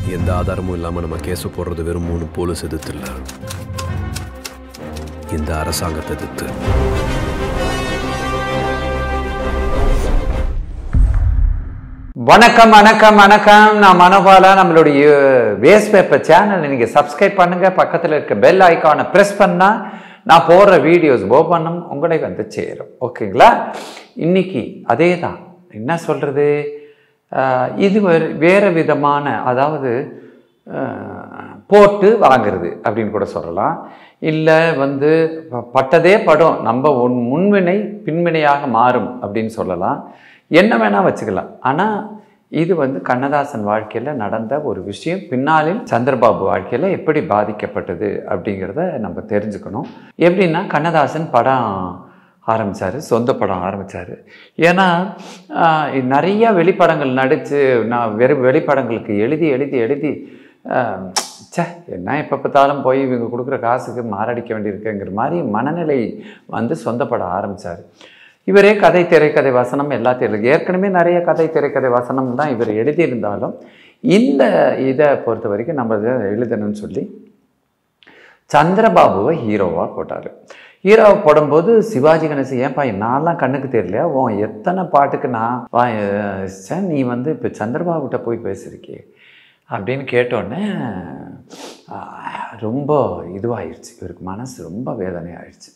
எந்த ஆதாரமும் இல்லாமல் நம்ம கேஸ் போடுறது வெறும் மூணு போலீஸ் எதிர்த்து இல்லை இந்த அரசாங்கத்தை எதிர்த்து வணக்கம் வணக்கம் வணக்கம் நான் மனோபாலா நம்மளுடைய வேஸ்ட் பேப்பர் சேனல் நீங்கள் சப்ஸ்கிரைப் பண்ணுங்க பக்கத்தில் இருக்க பெல் ஐக்கானை ப்ரெஸ் பண்ணால் நான் போடுற வீடியோஸ் ஓப்பனும் உங்களை வந்து சேரும் ஓகேங்களா இன்னைக்கு அதே தான் என்ன சொல்கிறது இது வேறு வேறு விதமான அதாவது அஹ், போட்டு வாங்குறது அப்படின்னு கூட சொல்லலாம் இல்லை வந்து ப- பட்டதே படம் நம்ம உன் முன்வினை பின்வினையாக மாறும் அப்படின்னு சொல்லலாம் என்ன வேணால் வச்சுக்கலாம் ஆனால் இது வந்து கண்ணதாசன் வாழ்க்கையில் நடந்த ஒரு விஷயம் பின்னாளில் சந்திரபாபு வாழ்க்கையில் எப்படி பாதிக்கப்பட்டது அப்படிங்கிறத நம்ம தெரிஞ்சுக்கணும் எப்படின்னா கண்ணதாசன் படம் ஆரம்பித்தார் சொந்த படம் ஆரம்பித்தார் ஏன்னா ஆஹ், நிறைய வெளிப்படங்கள் நடித்து நான் வெறும் வெளிப்படங்களுக்கு எழுதி எழுதி எழுதி ஆஹ், ச்சே என்ன எப்போ பார்த்தாலும் போய் இவங்க கொடுக்குற காசுக்கு மாரடிக்க வேண்டியிருக்குங்கிற மாதிரி மனநிலை வந்து சொந்த படம் ஆரம்பித்தார் இவரே கதை திரைக்கதை வசனம் எல்லாத்தையும் எழுதி ஏற்கனவே நிறைய கதை திரைக்கதை வசனம் தான் இவர் எழுதியிருந்தாலும் இந்த இதை பொறுத்த வரைக்கும் நம்ம இதை எழுதணும்னு சொல்லி சந்திரபாபுவை ஹீரோவாக போட்டார் ஹீரோவை போடும்போது சிவாஜி கணேசன் ஏன்பா நான்லாம் கண்ணுக்கு தெரியலையா உன் எத்தனை பாட்டுக்கு நான் வா அஹ், ச்சே, நீ வந்து இப்போ சந்திரபாபுகிட்ட போய் பேசியிருக்கியே அப்படின்னு கேட்டோடனே ஆஹ், ரொம்ப இதுவாகிடுச்சு இவருக்கு மனசு ரொம்ப வேதனை ஆயிடுச்சு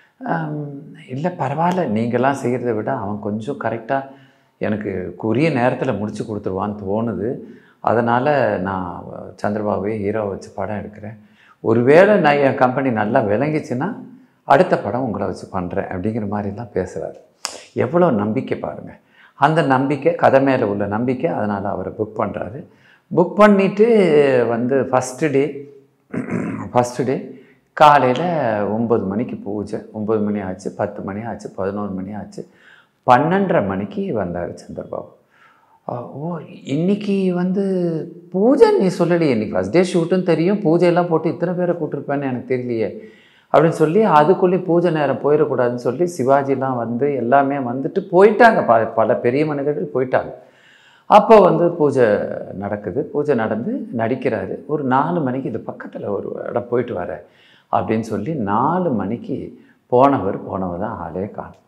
இல்லை பரவாயில்ல நீங்களாம் செய்கிறத விட அவன் கொஞ்சம் கரெக்டாக எனக்கு குறிய நேரத்தில் முடிச்சு கொடுத்துருவான்னு தோணுது அதனால் நான் சந்திரபாபுவை ஹீரோவை வச்சு படம் எடுக்கிறேன் ஒருவேளை நான் என் கம்பெனி நல்லா விளங்கிச்சுன்னா அடுத்த படம் உங்களை வச்சு பண்ணுறேன் அப்படிங்கிற மாதிரிலாம் பேசுகிறாரு எவ்வளோ நம்பிக்கை பாருங்கள் அந்த நம்பிக்கை கதை மேலே உள்ள நம்பிக்கை அதனால் அவரை புக் பண்ணுறாரு புக் பண்ணிவிட்டு வந்து ஃபஸ்ட்டு டே ஃபஸ்ட்டு டே காலையில் ஒம்பது மணிக்கு பூஜை ஒம்பது மணி ஆச்சு பத்து மணி ஆச்சு பதினோரு மணி ஆச்சு பன்னெண்டரை மணிக்கு வந்தார் சந்திரபாபு அஹ் ஓ இன்னைக்கு வந்து பூஜை நீ சொல்லலையே இன்னைக்கு ஃபஸ்ட் டே ஷூட்டுன்னு தெரியும் பூஜையெல்லாம் போட்டு இத்தனை பேரை கூட்டிருப்பேன்னு எனக்கு தெரியலையே அப்படின்னு சொல்லி அதுக்குள்ளே பூஜை நேரம் போயிடக்கூடாதுன்னு சொல்லி சிவாஜிலாம் வந்து எல்லாமே வந்துட்டு போயிட்டாங்க ப பல பெரிய மனிதர்கள் போயிட்டாங்க அப்போ வந்து பூஜை நடக்குது பூஜை நடந்து நடிக்கிறாரு ஒரு நாலு மணிக்கு இது பக்கத்தில் ஒரு இடம் போயிட்டு வரேன் அப்படின்னு சொல்லி நாலு மணிக்கு போனவர் போனவர் தான் ஆளே காணும்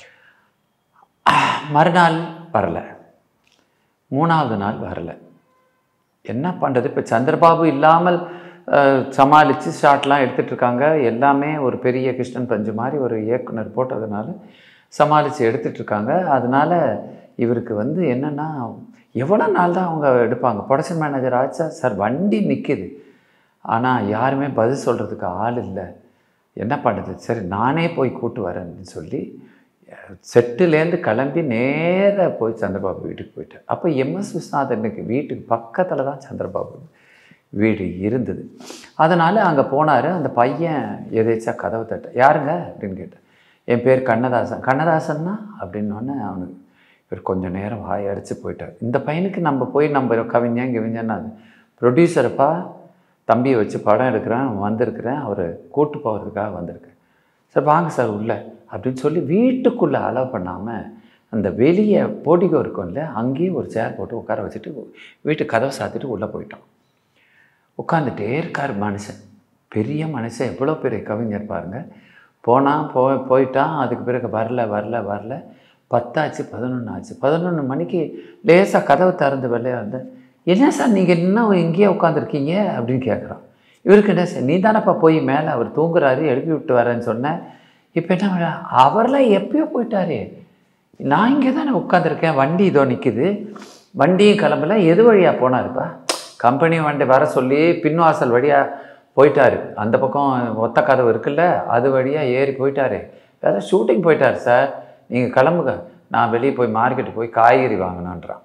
மறுநாள் வரல மூணாவது நாள் வரல என்ன பண்ணுறது இப்போ சந்திரபாபு இல்லாமல் சமாளித்து ஷாட்லாம் எடுத்துட்டு இருக்காங்க எல்லாமே ஒரு பெரிய கிருஷ்ணன் பஞ்சு மாதிரி ஒரு இயக்குனர் போட்டதுனால சமாளித்து எடுத்துட்டு இருக்காங்க அதனால இவருக்கு வந்து என்னென்னா எவ்வளோ நாள் தான் அவங்க எடுப்பாங்க ப்ரொடக்ஷன் மேனேஜர் ஆச்சா சார் வண்டி நிற்கிது ஆனால் யாருமே பதில் சொல்கிறதுக்கு ஆள் இல்லை என்ன பண்ணுறது சரி நானே போய் கூட்டு வரேன்னு சொல்லி செட்டுலேருந்து கிளம்பி நேராக போய் சந்திரபாபு வீட்டுக்கு போயிட்டேன் அப்போ எம்எஸ் விஸ்வநாதனுக்கு வீட்டுக்கு பக்கத்தில் தான் சந்திரபாபு வீடு இருந்தது அதனால் அங்கே போனார் அந்த பையன் எதேச்சா கதவு தட்ட யாருங்க அப்படின்னு கேட்டேன் என் பேர் கண்ணதாசன் கண்ணதாசன்னா அப்படின்னோடனே அவனுக்கு இவர் கொஞ்சம் நேரம் வாய் அடித்து போயிட்டார் இந்த பையனுக்கு நம்ம போய் நம்ம கவிஞன் கவிஞன்னா ப்ரொடியூசரப்பா தம்பியை வச்சு படம் எடுக்கிறேன் வந்திருக்கிறேன் அவரை கூட்டு போகிறதுக்காக வந்திருக்கேன் சார் வாங்க சார் உள்ள அப்படின்னு சொல்லி வீட்டுக்குள்ளே அலோவ் பண்ணாமல் அந்த வெளியே போட்டிகோ இருக்கும்ல அங்கேயே ஒரு சேர் போட்டு உட்கார வச்சுட்டு வீட்டு கதவை சாத்திட்டு உள்ளே போயிட்டோம் உட்காந்துட்டே இருக்கார் மனுஷன் பெரிய மனுஷன் எவ்வளோ பெரிய கவிஞர் பாருங்க போனால் போ போயிட்டான் அதுக்கு பிறகு வரல வரல வரல பத்தாச்சு பதினொன்று ஆச்சு பதினொன்று மணிக்கு லேசாக கதவு திறந்து வெளியே வந்து என்ன சார் நீங்கள் இன்னும் இங்கேயே உட்காந்துருக்கீங்க அப்படின்னு கேட்குறான் இவருக்கு என்ன சார் நீ தானப்பா போய் மேலே அவர் தூங்குறாரு எழுப்பி விட்டு வரேன்னு சொன்னேன் இப்போ என்ன பண்ண அவர்லாம் எப்பயோ போயிட்டாரே நான் இங்கே தானே உட்காந்துருக்கேன் வண்டி இதோ நிற்குது வண்டியும் கிளம்பல எது வழியாக போனாருப்பா கம்பெனி வண்டி வர சொல்லி பின்வாசல் வழியாக போயிட்டாரு அந்த பக்கம் ஒத்த கதவு இருக்குல்ல அது வழியாக ஏறி போயிட்டாரு வேற ஷூட்டிங் போயிட்டார் சார் நீங்கள் கிளம்புங்க நான் வெளியே போய் மார்க்கெட்டு போய் காய்கறி வாங்கணுன்றான்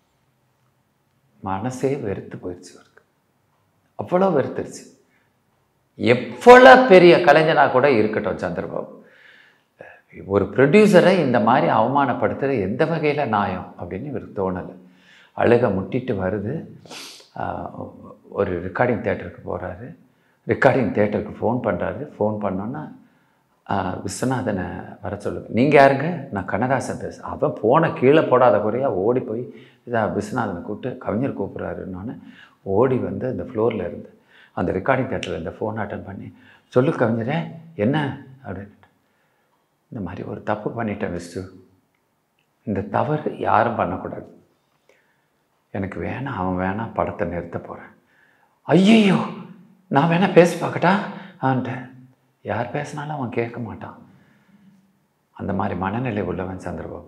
மனசே வெறுத்து போயிடுச்சு இவருக்கு அவ்வளோ வெறுத்துருச்சு எவ்வளோ பெரிய கலைஞனாக கூட இருக்கட்டும் சந்திரபாபு ஒரு ப்ரொடியூசரை இந்த மாதிரி அவமானப்படுத்துகிற எந்த வகையில் நியாயம் அப்படின்னு இவருக்கு தோணலை அழுக முட்டிட்டு வருது ஆஹ் ஒரு ரெக்கார்டிங் தேட்டருக்கு போகிறாரு ரெக்கார்டிங் தேட்டருக்கு ஃபோன் பண்ணுறாரு ஃபோன் பண்ணோன்னா ஆஹ், விஸ்வநாதனை வர சொல்லு நீங்கள் யாருங்க நான் கண்ணதாசன் பேச அவன் போன கீழே போடாத குறையா ஓடி போய் இதா விஸ்வநாதனை கூப்பிட்டு கவிஞர் கூப்பிட்றாருன்னொன்னே ஓடி வந்து அந்த ஃப்ளோரில் இருந்து அந்த ரெக்கார்டிங் தேட்டரில் இந்த ஃபோன் அட்டன் பண்ணி சொல்லு கவிஞரே என்ன அப்படின்னு இந்த மாதிரி ஒரு தப்பு பண்ணிட்டேன் விஸ்து இந்த தவறு யாரும் பண்ணக்கூடாது எனக்கு வேணாம் அவன் வேணாம் படத்தை நிறுத்த போகிறேன் ஐயையோ நான் வேணா பேசி பார்க்கட்டா ஆன்ட்டேன் யார் பேசினாலும் அவன் கேட்க மாட்டான் அந்த மாதிரி மனநிலை உள்ளவன் சந்திரபாபு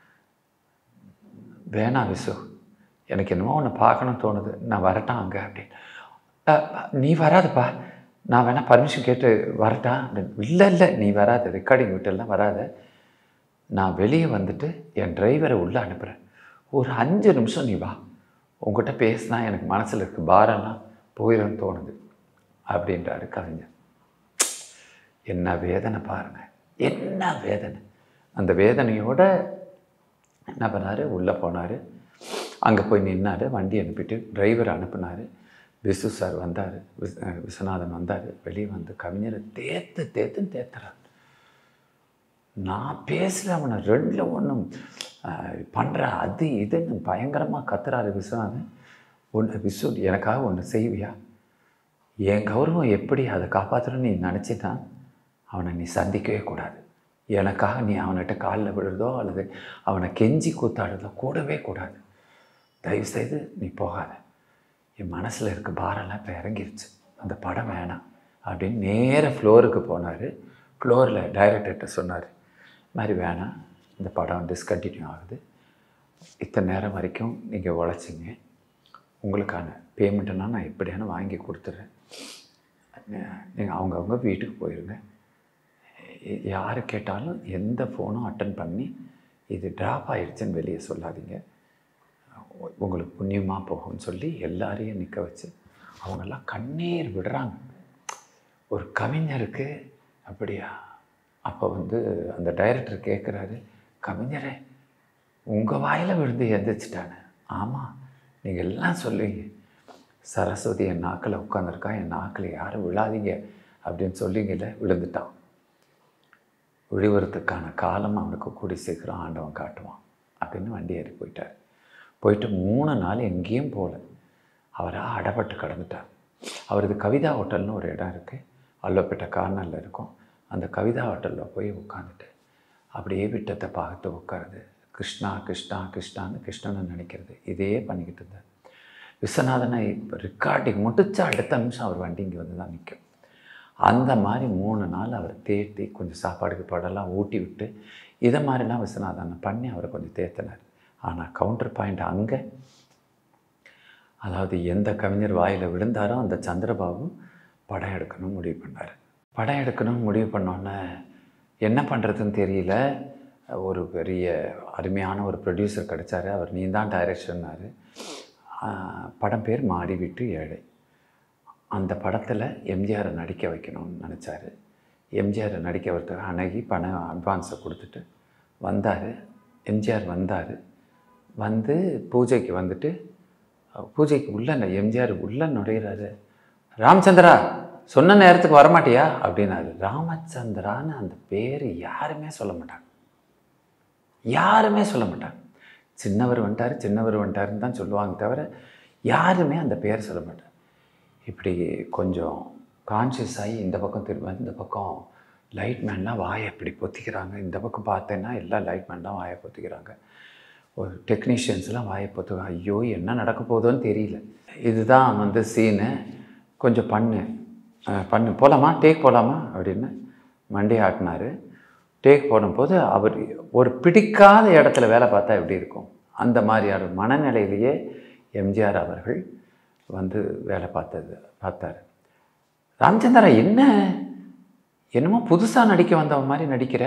வேணாம் விசு எனக்கு என்னமோ ஒன்று பார்க்கணும்னு தோணுது நான் வரட்டான் அங்கே அப்படின்னு "அஹ், நீ வராதப்பா நான் வேணா பர்மிஷன் கேட்டு வரட்டா அப்படின்னு இல்லை இல்லை நீ வராத ரெக்கார்டிங் விட்டெல்லாம் வராத நான் வெளியே வந்துட்டு என் டிரைவரை உள்ளே அனுப்புகிறேன் ஒரு அஞ்சு நிமிஷம் நீ வா உங்ககிட்ட பேசினா எனக்கு மனசில் இருக்க பாரம்லாம் போயிடும்னு தோணுது அப்படின்றாரு கவிஞர் என்ன வேதனை பாருங்க என்ன வேதனை அந்த வேதனையோட என்ன பண்ணார் உள்ளே போனார் அங்கே போய் நின்னார் வண்டி அனுப்பிட்டு டிரைவர் அனுப்புனார் விசு சார் வந்தார் விஸ் அஹ் விஸ்வநாதன் வந்தார் வெளியே வந்து கவிஞரை தேத்து தேத்துன்னு தேத்துறாரு நான் பேசல அவனை ரெண்டில் ஒன்றும் பண்ணுற அது இதுன்னு பயங்கரமாக கத்துறாரு விஸ்வநாதன் ஒன்று விசு எனக்காக ஒன்று செய்வியா என் கௌரவம் எப்படி அதை காப்பாற்றணும்னு நீ நினச்சினா அவனை நீ சந்திக்கவே கூடாது எனக்காக நீ அவன்கிட்ட காலில் விழுறதோ அல்லது அவனை கெஞ்சி கூத்தாடுறதோ கூடவே கூடாது தயவுசெய்து நீ போகாத என் மனசில் இருக்க பாரம்லாம் இப்போ இறங்கிருச்சு அந்த படம் வேணாம் அப்படின்னு நேர ஃப்ளோருக்கு போனார் ஃப்ளோரில் டைரக்டர்கிட்ட சொன்னார் "இது மாதிரி வேணாம் இந்த படம் டிஸ்கண்டினியூ ஆகுது இத்தனை நேரம் வரைக்கும் நீங்கள் உழைச்சிங்க உங்களுக்கான பேமெண்ட்டுனா நான் எப்படியான வாங்கி கொடுத்துட்றேன் நீங்கள் அவங்கவுங்க வீட்டுக்கு போயிருங்க ய- யார் கேட்டாலும் எந்த ஃபோனும் அட்டன் பண்ணி இது ட்ராப் ஆயிடுச்சுன்னு வெளியே சொல்லாதீங்க உ- உங்களுக்கு புண்ணியமாக போகும்னு சொல்லி எல்லாரையும் நிற்க வச்சு அவங்கெல்லாம் கண்ணீர் விடுறாங்க ஒரு கவிஞருக்கு அப்படியா அப்போ வந்து அந்த டைரக்டர் கேட்குறாரு கவிஞரே உங்கள் வாயில் விழுந்து எந்திரிச்சிட்டானே ஆமாம் நீங்கள் எல்லாம் சொல்லுவீங்க சரஸ்வதி என் நாக்கில் உட்காந்துருக்கா என் நாக்கில் யாரும் விழாதீங்க அப்படின்னு சொல்லிங்கல்ல விழுந்துட்டான் விழுவுறதுக்கான காலம் அவனுக்கு கூடி சீக்கிரம் ஆண்டவன் காட்டுவான் அப்படின்னு வண்டி ஏறி போயிட்டார் போயிட்டு மூணு நாள் எங்கேயும் போகல அவராக அடப்பட்டு கிடந்துட்டார் அவரது கவிதா ஹோட்டல்னு ஒரு இடம் இருக்குது அல்லப்பட்ட கார்னரில் இருக்கும் அந்த கவிதா ஹோட்டலில் போய் உட்காந்துட்டு அப்படியே விட்டத்தை பார்த்து உட்காருது கிருஷ்ணா கிருஷ்ணா கிருஷ்ணான்னு கிருஷ்ணனை நினைக்கிறது இதே பண்ணிக்கிட்டு இருந்தார் விஸ்வநாதனை இப்போ ரெக்கார்டிங் முடிச்ச அடுத்த நிமிஷம் அவர் வண்டி இங்கே வந்து தான் நிற்கும் அந்த மாதிரி மூணு நாள் அவர் தேத்தி கொஞ்சம் சாப்பாடுக்கு படம்லாம் ஊட்டி விட்டு இதை மாதிரிலாம் விஸ்வநாதனை பண்ணி அவரை கொஞ்சம் தேத்தினார் ஆனால் கவுண்டர் பாயிண்ட் அங்கே அதாவது எந்த கவிஞர் வாயில் விழுந்தாரோ அந்த சந்திரபாபு படம் எடுக்கணும்னு முடிவு பண்ணார் படம் எடுக்கணும்னு முடிவு பண்ணோன்னே என்ன பண்ணுறதுன்னு தெரியல ஒரு பெரிய அருமையான ஒரு ப்ரொடியூசர் கிடைச்சாரு அவர் நீ தான் டைரக்ஷன்னாரு படம் பேர் மாடி விட்டு ஏழை அந்த படத்தில் எம்ஜிஆரை நடிக்க வைக்கணும்னு நினச்சாரு எம்ஜிஆரை நடிக்க வரதுக்கு அணுகி பணம் அட்வான்ஸை கொடுத்துட்டு வந்தார் எம்ஜிஆர் வந்தார் வந்து பூஜைக்கு வந்துட்டு அஹ், பூஜைக்கு உள்ள எம்ஜிஆர் உள்ள நுழையிறாரு ராமச்சந்திரா சொன்ன நேரத்துக்கு வரமாட்டியா அப்படின்னாரு ராமச்சந்திரான்னு அந்த பேர் யாருமே சொல்ல மாட்டாங்க யாருமே சொல்ல மாட்டாங்க சின்னவர் வந்துட்டார் சின்னவர் வந்துட்டாருன்னு தான் சொல்லுவாங்க தவிர யாருமே அந்த பேர் சொல்ல மாட்டாங்க இப்படி கொஞ்சம் கான்ஷியஸ் ஆகி இந்த பக்கம் திரும்ப இந்த பக்கம் லைட் மேன்லாம் வாயை இப்படி பொத்திக்கிறாங்க இந்த பக்கம் பார்த்தேன்னா எல்லா லைட் மேன்லாம் வாயை பொத்திக்கிறாங்க ஒரு டெக்னீஷியன்ஸ்லாம் வாயை பொத்துக்கிறாங்க ஐயோ என்ன நடக்க போகுதோன்னு தெரியல இதுதான் வந்து சீனு கொஞ்சம் பண்ணு அஹ் பண்ணு போகலாமா டேக் போகலாமா அப்படின்னு மண்டி ஆட்டினார் டேக் போடும்போது அவர் ஒரு பிடிக்காத இடத்துல வேலை பார்த்தா எப்படி இருக்கும் அந்த மாதிரியான மனநிலையிலேயே எம்ஜிஆர் அவர்கள் வந்து வேலை பார்த்தது பார்த்தாரு ராமச்சந்திரா என்ன என்னமோ புதுசாக நடிக்க வந்தவன் மாதிரி நடிக்கிற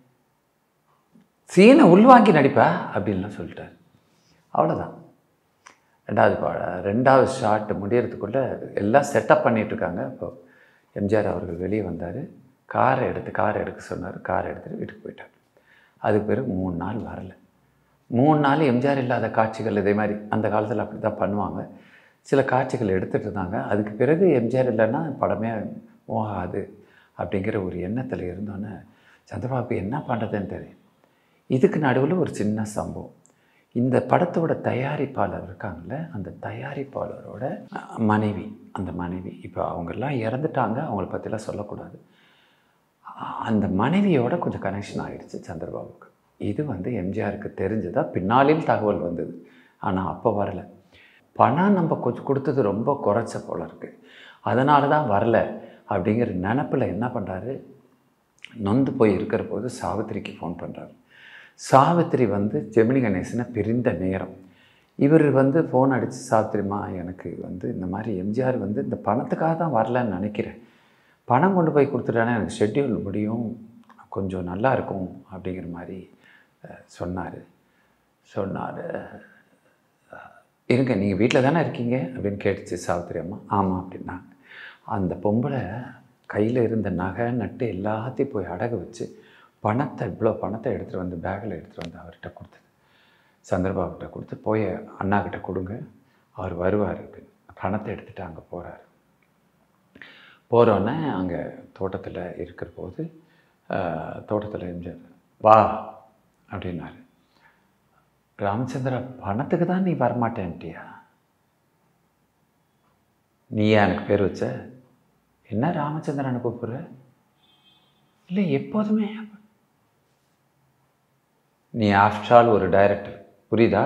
சீனை உள்வாங்கி நடிப்பா அப்படின்லாம் சொல்லிட்டார் அவ்வளோதான் ரெண்டாவது பா ரெண்டாவது ஷாட் முடியறதுக்குள்ளே எல்லாம் செட்டப் பண்ணிட்டு இருக்காங்க இப்போ எம்ஜிஆர் அவர்கள் வெளியே வந்தார் காரை எடுத்து காரை எடுக்க சொன்னார் காரை எடுத்துகிட்டு வீட்டுக்கு போயிட்டார் அதுக்கு பிறகு மூணு நாள் வரல மூணு நாள் எம்ஜிஆர் இல்லாத காட்சிகள் இதே மாதிரி அந்த காலத்தில் அப்படி தான் பண்ணுவாங்க சில காட்சிகள் எடுத்துகிட்டு இருந்தாங்க அதுக்கு பிறகு எம்ஜிஆர் இல்லைன்னா படமே போகாது அப்படிங்கிற ஒரு எண்ணத்தில் இருந்தோன்னே சந்திரபாபு என்ன பண்ணுறதுன்னு தெரியும் இதுக்கு நடுவில் ஒரு சின்ன சம்பவம் இந்த படத்தோட தயாரிப்பாளர் இருக்காங்கல்ல அந்த தயாரிப்பாளரோட அஹ், மனைவி அந்த மனைவி இப்போ அவங்கெல்லாம் இறந்துட்டாங்க அவங்கள பற்றிலாம் சொல்லக்கூடாது அ- அந்த மனைவியோட கொஞ்சம் கனெக்ஷன் ஆகிடுச்சு சந்திரபாபுக்கு இது வந்து எம்ஜிஆருக்கு தெரிஞ்சதா பின்னாளில் தகவல் வந்தது ஆனால் அப்போ வரல பணம் நம்ம கொஞ்சம் கொடுத்தது ரொம்ப குறைச்ச போல இருக்குது அதனால தான் வரல அப்படிங்கிற நினப்பில் என்ன பண்ணுறாரு நொந்து போய் இருக்கிற போது சாவித்திரிக்கு ஃபோன் பண்ணுறாரு சாவித்திரி வந்து ஜெமினி கணேசனை பிரிந்த நேரம் இவர் வந்து ஃபோன் அடித்து சாவித்திரிமா எனக்கு வந்து இந்த மாதிரி எம்ஜிஆர் வந்து இந்த பணத்துக்காக தான் வரலன்னு நினைக்கிறேன் பணம் கொண்டு போய் கொடுத்துட்டானே எனக்கு ஷெட்யூல் முடியும் கொஞ்சம் நல்லா இருக்கும் அப்படிங்கிற மாதிரி சொன்னார் சொன்னார் இருங்க நீங்கள் வீட்டில் தானே இருக்கீங்க அப்படின்னு கேட்டுச்சு சாவித்திரி அம்மா ஆமாம் அப்படின்னா அந்த பொம்பளை கையில் இருந்த நகை நட்டு எல்லாத்தையும் போய் அடகு வச்சு பணத்தை இவ்வளோ பணத்தை எடுத்துகிட்டு வந்து பேக்கில் எடுத்துகிட்டு வந்து அவர்கிட்ட கொடுத்தது சந்திரபாபுகிட்ட கொடுத்து போய் அண்ணாக்கிட்ட கொடுங்க அவர் வருவார் அப்படின்னு பணத்தை எடுத்துகிட்டு அங்கே போகிறாரு போகிறோன்னே அங்கே தோட்டத்தில் இருக்கிற போது தோட்டத்தில் எம்ஜிஆர் வா அப்படின்னாரு ராமச்சந்திரா பணத்துக்கு தான் நீ வரமாட்டேன்ட்டியா நீயா எனக்கு பேர் வச்ச என்ன ராமச்சந்திரனை கூப்பிடுற இல்லை எப்போதுமே நீ ஆஃப்டர் ஆல் ஒரு டைரக்டர் புரியுதா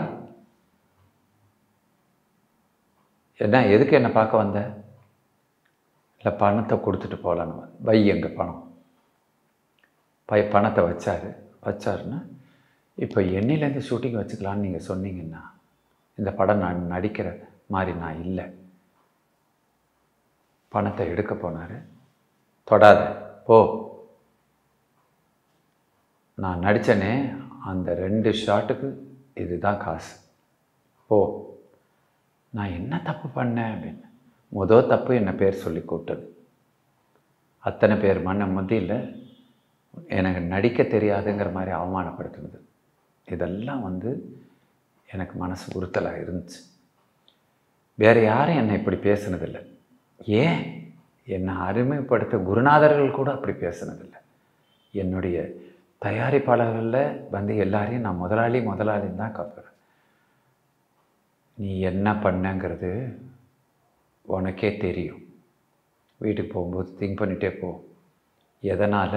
என்ன எதுக்கு என்னை பார்க்க வந்த இல்லை பணத்தை கொடுத்துட்டு போகலான்னு வை எங்க பணம் பை பணத்தை வச்சாரு வச்சாருன்னா இப்போ எண்ணிலேருந்து ஷூட்டிங் வச்சுக்கலான்னு நீங்கள் சொன்னீங்கன்னா இந்த படம் நான் நடிக்கிற மாதிரி நான் இல்லை பணத்தை எடுக்க போனார் தொடாத போ நான் நடித்தனே அந்த ரெண்டு ஷாட்டுக்கு இதுதான் காசு போ நான் என்ன தப்பு பண்ணேன் அப்படின்னு முதல் தப்பு என்ன பேர் சொல்லி கூப்பிட்டது அத்தனை பேர் மண்ண மத்தியில் எனக்கு நடிக்க தெரியாதுங்கிற மாதிரி அவமானப்படுத்துனது இதெல்லாம் வந்து எனக்கு மனசு உறுத்தலாக இருந்துச்சு வேறு யாரும் என்னை இப்படி பேசுனதில்லை ஏன் என்னை அருமைப்படுத்த குருநாதர்கள் கூட அப்படி பேசுனதில்லை என்னுடைய தயாரிப்பாளர்களில் வந்து எல்லாரையும் நான் முதலாளி முதலாளின்னு தான் கப்புறேன் நீ என்ன பண்ணங்கிறது உனக்கே தெரியும் வீட்டுக்கு போகும்போது திங்க் பண்ணிகிட்டே போ எதனால்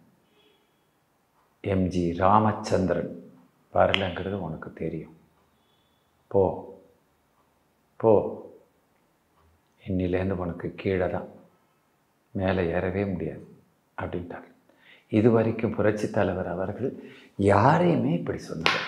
எம்ஜி ராமச்சந்திரன் வரலங்கிறது உனக்கு தெரியும் போ போ இன்னிலேருந்து உனக்கு கீழே தான் மேலே ஏறவே முடியாது அப்படின்ட்டார் இது வரைக்கும் புரட்சி தலைவர் அவர்கள் யாரையுமே இப்படி சொன்னார்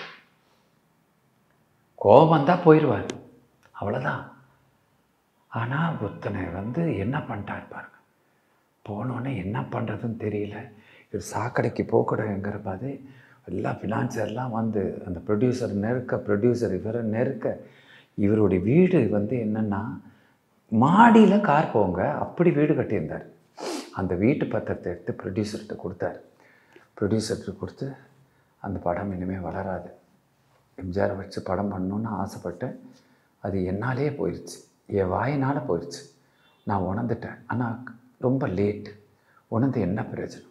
கோபம் தான் போயிடுவார் அவ்வளோதான் ஆனால் ஒருத்தனை வந்து என்ன பண்ணிட்டார் பாருங்க போனோடனே என்ன பண்ணுறதுன்னு தெரியல இவர் சாக்கடைக்கு போகக்கூடாதுங்கிற பாது எல்லா ஃபினான்சர்லாம் வந்து அந்த ப்ரொடியூசர் நெருக்க ப்ரொடியூசர் இவரை நெருக்க இவருடைய வீடு வந்து என்னென்னா மாடியில் கார் போங்க அப்படி வீடு கட்டியிருந்தார் அந்த வீட்டு பத்திரத்தை எடுத்து ப்ரொடியூசர்கிட்ட கொடுத்தாரு ப்ரொடியூசர்கிட்ட கொடுத்து அந்த படம் இனிமேல் வளராது எம்ஜிஆர் வச்சு படம் பண்ணணுன்னு ஆசைப்பட்டேன் அது என்னாலே போயிடுச்சு என் வாயினால் போயிடுச்சு நான் உணர்ந்துட்டேன் ஆனால் ரொம்ப லேட் உணர்ந்து என்ன பிரயோஜனம்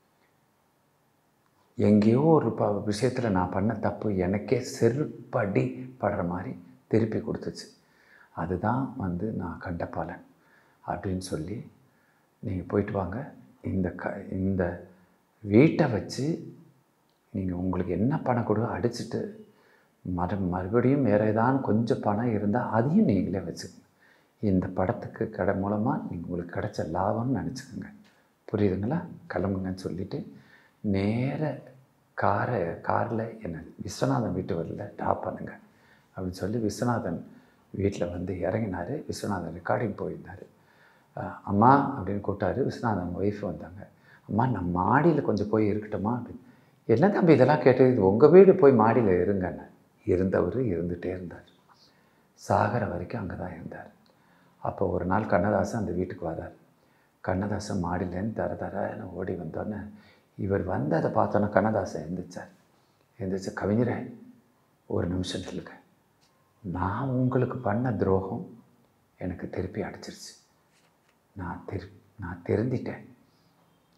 எங்கேயோ ஒரு ப விஷயத்தில் நான் பண்ண தப்பு எனக்கே செருப்படி படுற மாதிரி திருப்பி கொடுத்துச்சு அதுதான் வந்து நான் கண்ட பலன் அப்படின்னு சொல்லி நீங்கள் போயிட்டு வாங்க இந்த க இந்த வீட்டை வச்சு நீங்கள் உங்களுக்கு என்ன பணம் கொடுக்க அடிச்சுட்டு மறு மறுபடியும் வேறு ஏதாவது கொஞ்சம் பணம் இருந்தால் அதையும் நீங்களே வச்சுக்கோங்க இந்த படத்துக்கு கடை மூலமாக நீங்கள் உங்களுக்கு கிடைச்ச லாபம்னு நினச்சிக்கோங்க புரியுதுங்களா கிளம்புங்கன்னு சொல்லிவிட்டு நேர காரை காரில் என்ன விஸ்வநாதன் வீட்டு வரல ட்ராப் பண்ணுங்க அப்படின்னு சொல்லி விஸ்வநாதன் வீட்டில் வந்து இறங்கினார் விஸ்வநாதன் ரெக்கார்டிங் போயிருந்தார் அஹ் அம்மா அப்படின்னு கூப்பிட்டாரு விஸ்வநாதன் ஒய்ஃப் வந்தாங்க அம்மா நான் மாடியில் கொஞ்சம் போய் இருக்கட்டுமா அப்படின்னு என்ன தம்பி இதெல்லாம் கேட்டு இது உங்கள் வீடு போய் மாடியில் இருங்கன்னு இருந்தவர் இருந்துகிட்டே இருந்தார் சாகர வரைக்கும் அங்கே தான் இருந்தார் அப்போ ஒரு நாள் கண்ணதாசன் அந்த வீட்டுக்கு வரார் கண்ணதாசன் மாடியிலேருந்து தர தரன்னு ஓடி வந்தோடனே இவர் வந்ததை பார்த்தோன்னே கண்ணதாசன் எழுந்திரிச்சார் எழுந்திரிச்ச கவிஞரே ஒரு நிமிஷம் நில்லுங்க நான் உங்களுக்கு பண்ண துரோகம் எனக்கு திருப்பி அடிச்சிருச்சு நான் திரு நான் திருந்திட்டேன்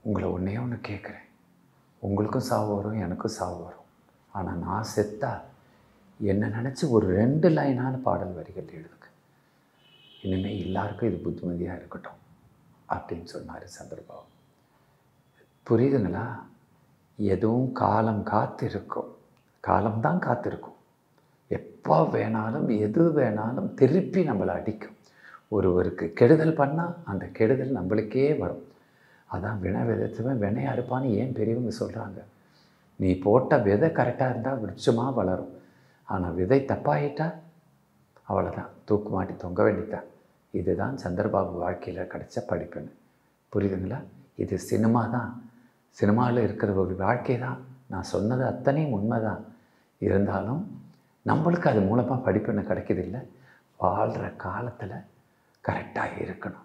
உங்களை ஒன்றே ஒன்று கேட்குறேன் உங்களுக்கும் சாவு வரும் எனக்கும் சாவு வரும் ஆனால் நான் செத்தா என்னை நினச்சி ஒரு ரெண்டு லைனான பாடல் வரிகள் எழுதுங்க இனிமேல் எல்லாருக்கும் இது புத்திமதியாக இருக்கட்டும் அப்படின்னு சொன்னார் சந்திரபாபு புரியுதுங்களா எதுவும் காலம் காத்திருக்கும் காலம்தான் காத்திருக்கும் எப்போ வேணாலும் எது வேணாலும் திருப்பி நம்மளை அடிக்கும் ஒருவருக்கு கெடுதல் பண்ணால் அந்த கெடுதல் நம்மளுக்கே வரும் அதான் வினை விதைத்தவன் வினை அறுப்பான்னு ஏன் பெரியவங்க சொல்கிறாங்க நீ போட்ட விதை கரெக்டாக இருந்தால் விருட்சமாக வளரும் ஆனால் விதை தப்பாயிட்டா அவ்வளோதான் தூக்கு மாட்டி தொங்க வேண்டியதான் இதுதான் சந்திரபாபு வாழ்க்கையில் கிடைச்ச படிப்புன்னு புரியுதுங்களா இது சினிமா தான் சினிமாவில் இருக்கிற ஒரு வாழ்க்கை தான் நான் சொன்னது அத்தனையும் உண்மை தான் இருந்தாலும் நம்மளுக்கு அது மூலமாக படிப்புன்னு கிடைக்கிது இல்லை வாழ்கிற காலத்தில் கரெக்டாக இருக்கணும்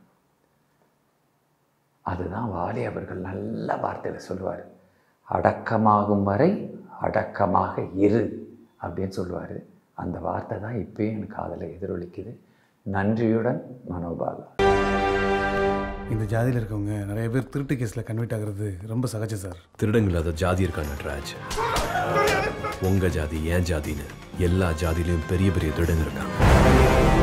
அதுதான் வாலி அவர்கள் நல்ல வார்த்தையில் சொல்லுவார் அடக்கமாகும் வரை அடக்கமாக இரு அப்படின்னு சொல்லுவார் அந்த வார்த்தை தான் இப்பயும் எனக்கு காதில் எதிரொலிக்குது நன்றியுடன் மனோபாலா இந்த ஜாதியில் இருக்கவங்க நிறைய பேர் திருட்டு கேஸில் கன்வெர்ட் ஆகிறது ரொம்ப சகஜம் சார் திருடங்களாத ஜாதி இருக்கா நட்ராஜ் உங்க ஜாதி ஏன் ஜாதின்னு எல்லா ஜாதியிலையும் பெரிய பெரிய திருடங்க இருக்காங்க